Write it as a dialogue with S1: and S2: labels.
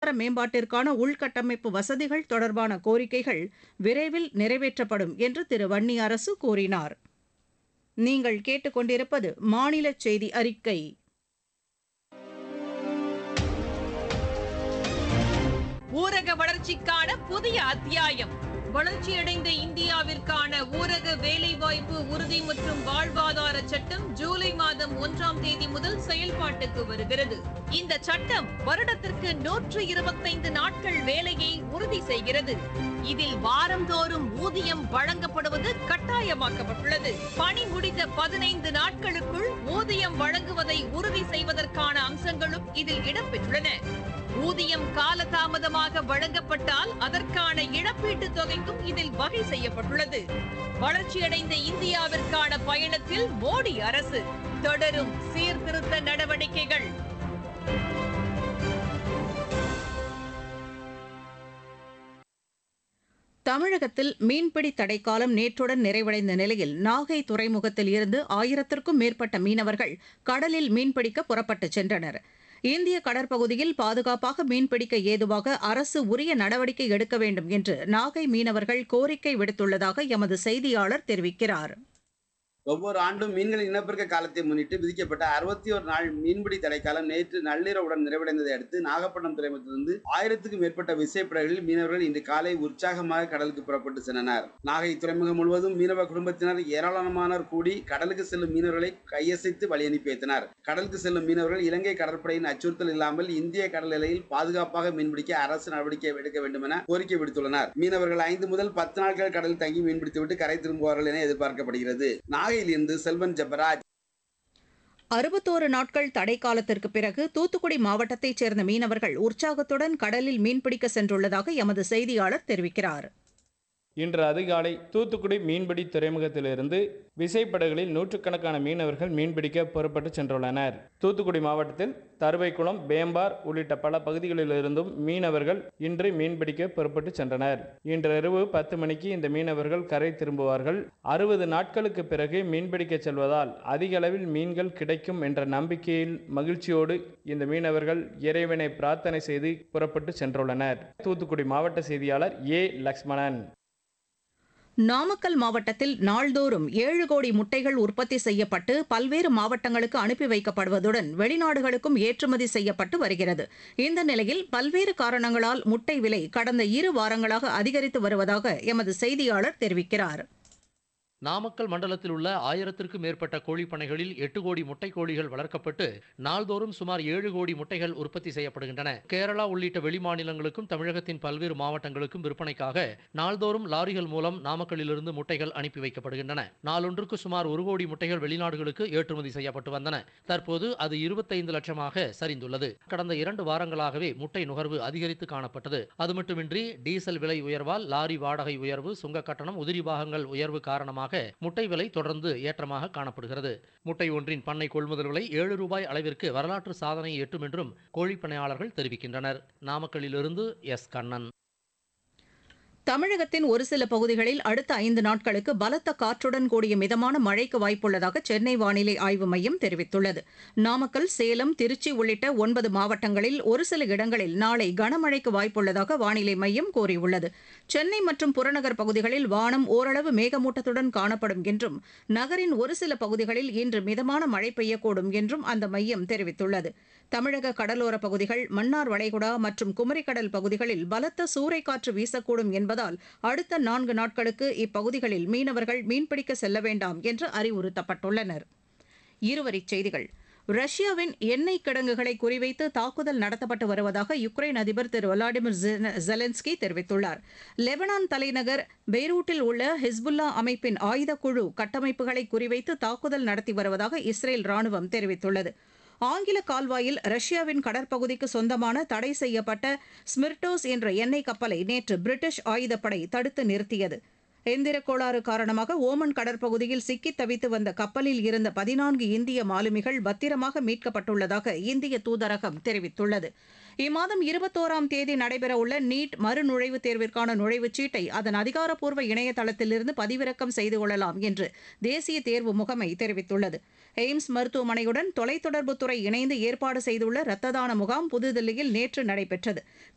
S1: பொருளாதார மேம்பாட்டிற்கான உள்கட்டமைப்பு வசதிகள் தொடர்பான கோரிக்கைகள் விரைவில் நிறைவேற்றப்படும் என்று திரு வன்னி அரசு கூறினார் நீங்கள் கேட்டுக்கொண்டிருப்பது மாநில செய்தி அறிக்கை
S2: ஊரக வளர்ச்சிக்கான புதிய அத்தியாயம் வளர்ச்சியடைந்த இந்தியாவிற்கான ஊரக வேலைவாய்ப்பு உறுதி மற்றும் வாழ்வாதார சட்டம் ஜூலை மாதம் ஒன்றாம் தேதி முதல் செயல்பாட்டுக்கு வருகிறது இந்த சட்டம் வருடத்திற்கு நூற்று இருபத்தைந்து நாட்கள் வேலையை உறுதி செய்கிறது இதில் வாரந்தோறும் ஊதியம் வழங்கப்படுவது கட்டாயமாக்கப்பட்டுள்ளது பணி முடிந்த பதினைந்து நாட்களுக்குள் ஊதியம் வழங்குவதை உறுதி செய்வதற்கான அம்சங்களும் இதில் இடம்பெற்றுள்ளன ஊதியம் காலதாமதமாக வழங்கப்பட்டால் அதற்கான இழப்பீட்டுத் தொகைக்கும் இதில் வகை செய்யப்பட்டுள்ளது வளர்ச்சியடைந்த இந்தியாவிற்கான பயணத்தில் மோடி அரசு தொடரும் சீர்திருத்த நடவடிக்கைகள்
S1: தமிழகத்தில் மீன்பிடி தடைக்காலம் நேற்றுடன் நிறைவடைந்த நிலையில் நாகை துறைமுகத்தில் இருந்து ஆயிரத்திற்கும் மேற்பட்ட மீனவர்கள் கடலில் மீன்பிடிக்க புறப்பட்டுச் சென்றனர் இந்திய கடற்பகுதியில் பாதுகாப்பாக மீன்பிடிக்க ஏதுவாக அரசு உரிய நடவடிக்கை எடுக்க வேண்டும் என்று நாகை மீனவர்கள் கோரிக்கை விடுத்துள்ளதாக எமது செய்தியாளர் தெரிவிக்கிறார்
S3: ஒவ்வொரு ஆண்டும் மீன்களின் இனப்பெருக்க காலத்தை முன்னிட்டு விதிக்கப்பட்ட அறுபத்தி ஒரு நாள் மீன்பிடி தடைக்காலம் நேற்று நள்ளிரவுடன் நிறைவடைந்ததை அடுத்து நாகப்பட்டினம் துறைமுகத்திலிருந்து ஆயிரத்துக்கும் மேற்பட்ட விசைப்படகுகளில் மீனவர்கள் இன்று காலை உற்சாகமாக கடலுக்கு புறப்பட்டு சென்றனர் நாகை துறைமுகம் முழுவதும் மீனவ குடும்பத்தினர் ஏராளமானோர் கூடி கடலுக்கு செல்லும் மீனவர்களை கையசைத்து வழி அனுப்பி வைத்தனர் கடலுக்கு செல்லும் மீனவர்கள் இலங்கை கடற்படையின் அச்சுறுத்தல் இல்லாமல் இந்திய கடல் எல்லையில் பாதுகாப்பாக மீன்பிடிக்க அரசு நடவடிக்கை எடுக்க வேண்டும் என கோரிக்கை விடுத்துள்ளனர் மீனவர்கள் ஐந்து முதல் பத்து நாட்கள் கடலில் தங்கி மீன்பிடித்துவிட்டு கரை திரும்புவார்கள் என எதிர்பார்க்கப்படுகிறது நாகையில் இருந்து செல்வன் ஜெபராஜ்
S1: அறுபத்தோரு நாட்கள் தடை காலத்திற்கு பிறகு தூத்துக்குடி மாவட்டத்தைச் சேர்ந்த மீனவர்கள் உற்சாகத்துடன் கடலில் மீன்பிடிக்க சென்றுள்ளதாக எமது செய்தியாளர் தெரிவிக்கிறார்
S4: இன்று அதிகாலை தூத்துக்குடி மீன்பிடி துறைமுகத்திலிருந்து விசைப்படகுகளில் நூற்றுக்கணக்கான மீனவர்கள் மீன்பிடிக்க புறப்பட்டு சென்றுள்ளனர் தூத்துக்குடி மாவட்டத்தில் தருவைக்குளம் பேம்பார் உள்ளிட்ட பல பகுதிகளிலிருந்தும் மீனவர்கள் இன்று மீன்பிடிக்க புறப்பட்டு சென்றனர் இன்றிரவு பத்து மணிக்கு இந்த மீனவர்கள் கரை திரும்புவார்கள் அறுபது நாட்களுக்கு பிறகு மீன்பிடிக்க செல்வதால் அதிக அளவில் மீன்கள் கிடைக்கும் என்ற நம்பிக்கையில் மகிழ்ச்சியோடு இந்த மீனவர்கள் இறைவனை பிரார்த்தனை செய்து புறப்பட்டு சென்றுள்ளனர் தூத்துக்குடி மாவட்ட செய்தியாளர் ஏ லக்ஷ்மணன்
S1: நாமக்கல் மாவட்டத்தில் நாள்தோறும் ஏழு கோடி முட்டைகள் உற்பத்தி செய்யப்பட்டு பல்வேறு மாவட்டங்களுக்கு அனுப்பி வைக்கப்படுவதுடன் வெளிநாடுகளுக்கும் ஏற்றுமதி செய்யப்பட்டு வருகிறது இந்த நிலையில் பல்வேறு காரணங்களால் முட்டை விலை கடந்த இரு வாரங்களாக அதிகரித்து வருவதாக எமது செய்தியாளர் தெரிவிக்கிறார்
S5: நாமக்கல் மண்டலத்தில் உள்ள ஆயிரத்திற்கும் மேற்பட்ட கோழிப்பனைகளில் எட்டு கோடி முட்டை கோழிகள் வளர்க்கப்பட்டு நாள்தோறும் சுமார் ஏழு கோடி முட்டைகள் உற்பத்தி செய்யப்படுகின்றன கேரளா உள்ளிட்ட வெளிமாநிலங்களுக்கும் தமிழகத்தின் பல்வேறு மாவட்டங்களுக்கும் விற்பனைக்காக நாள்தோறும் லாரிகள் மூலம் நாமக்கல்லிலிருந்து முட்டைகள் அனுப்பி வைக்கப்படுகின்றன நாளொன்றுக்கு சுமார் ஒரு கோடி முட்டைகள் வெளிநாடுகளுக்கு ஏற்றுமதி செய்யப்பட்டு வந்தன தற்போது அது இருபத்தைந்து லட்சமாக சரிந்துள்ளது கடந்த இரண்டு வாரங்களாகவே முட்டை நுகர்வு அதிகரித்து காணப்பட்டது அது மட்டுமின்றி டீசல் விலை உயர்வால் லாரி வாடகை உயர்வு சுங்க கட்டணம் உதிரி பாகங்கள் உயர்வு காரணமாக முட்டை விலை தொடர்ந்து ஏற்றமாக காணப்படுகிறது முட்டை ஒன்றின் பண்ணை கொள்முதல் விலை ஏழு ரூபாய் அளவிற்கு வரலாற்று சாதனை எட்டும் என்றும் கோழிப்பனையாளர்கள் தெரிவிக்கின்றனர் நாமக்கல்லிலிருந்து எஸ் கண்ணன்
S1: தமிழகத்தின் ஒரு சில பகுதிகளில் அடுத்த ஐந்து நாட்களுக்கு பலத்த காற்றுடன் கூடிய மிதமான மழைக்கு வாய்ப்புள்ளதாக சென்னை வானிலை ஆய்வு மையம் தெரிவித்துள்ளது நாமக்கல் சேலம் திருச்சி உள்ளிட்ட ஒன்பது மாவட்டங்களில் ஒரு சில இடங்களில் நாளை கனமழைக்கு வாய்ப்புள்ளதாக வானிலை மையம் கூறியுள்ளது சென்னை மற்றும் புறநகர் பகுதிகளில் வானம் ஓரளவு மேகமூட்டத்துடன் காணப்படும் என்றும் நகரின் ஒரு சில பகுதிகளில் இன்று மிதமான மழை பெய்யக்கூடும் என்றும் அந்த மையம் தெரிவித்துள்ளது தமிழக கடலோர பகுதிகள் மன்னார் வளைகுடா மற்றும் குமரிக்கடல் பகுதிகளில் பலத்த சூறைக்காற்று வீசக்கூடும் என்பதால் அடுத்த நான்கு நாட்களுக்கு இப்பகுதிகளில் மீனவர்கள் மீன்பிடிக்க செல்ல வேண்டாம் என்று அறிவுறுத்தப்பட்டுள்ளனர் இருவரிச் செய்திகள் ரஷ்யாவின் எண்ணெய் கிடங்குகளை குறிவைத்து தாக்குதல் நடத்தப்பட்டு வருவதாக யுக்ரைன் அதிபர் திரு விளாடிமிர் ஜெலன்ஸ்கி தெரிவித்துள்ளார் லெபனான் தலைநகர் பெய்ரூட்டில் உள்ள ஹிஸ்புல்லா அமைப்பின் ஆயுதக்குழு கட்டமைப்புகளை குறிவைத்து தாக்குதல் நடத்தி வருவதாக இஸ்ரேல் ராணுவம் தெரிவித்துள்ளது ஆங்கில கால்வாயில் ரஷ்யாவின் கடற்பகுதிக்கு சொந்தமான தடை செய்யப்பட்ட ஸ்மிர்டோஸ் என்ற எண்ணெய் கப்பலை நேற்று பிரிட்டிஷ் ஆயுதப்படை தடுத்து நிறுத்தியது எந்திர கோளாறு காரணமாக ஓமன் கடற்பகுதியில் சிக்கித் தவித்து வந்த கப்பலில் இருந்த பதினான்கு இந்திய மாலுமிகள் பத்திரமாக மீட்கப்பட்டுள்ளதாக இந்திய தூதரகம் தெரிவித்துள்ளது இம்மாதம் இருபத்தோராம் தேதி நடைபெறவுள்ள நீட் மறுநுழைவுத் தேர்விற்கான நுழைவுச் சீட்டை அதன் அதிகாரப்பூர்வ இணையதளத்திலிருந்து பதிவிறக்கம் செய்து கொள்ளலாம் என்று தேசிய தேர்வு முகமை தெரிவித்துள்ளது எய்ம்ஸ் மருத்துவமனையுடன் தொலைத்தொடர்புத்துறை இணைந்து ஏற்பாடு செய்துள்ள இரத்த தான முகாம் புதுதில்லியில் நேற்று நடைபெற்றது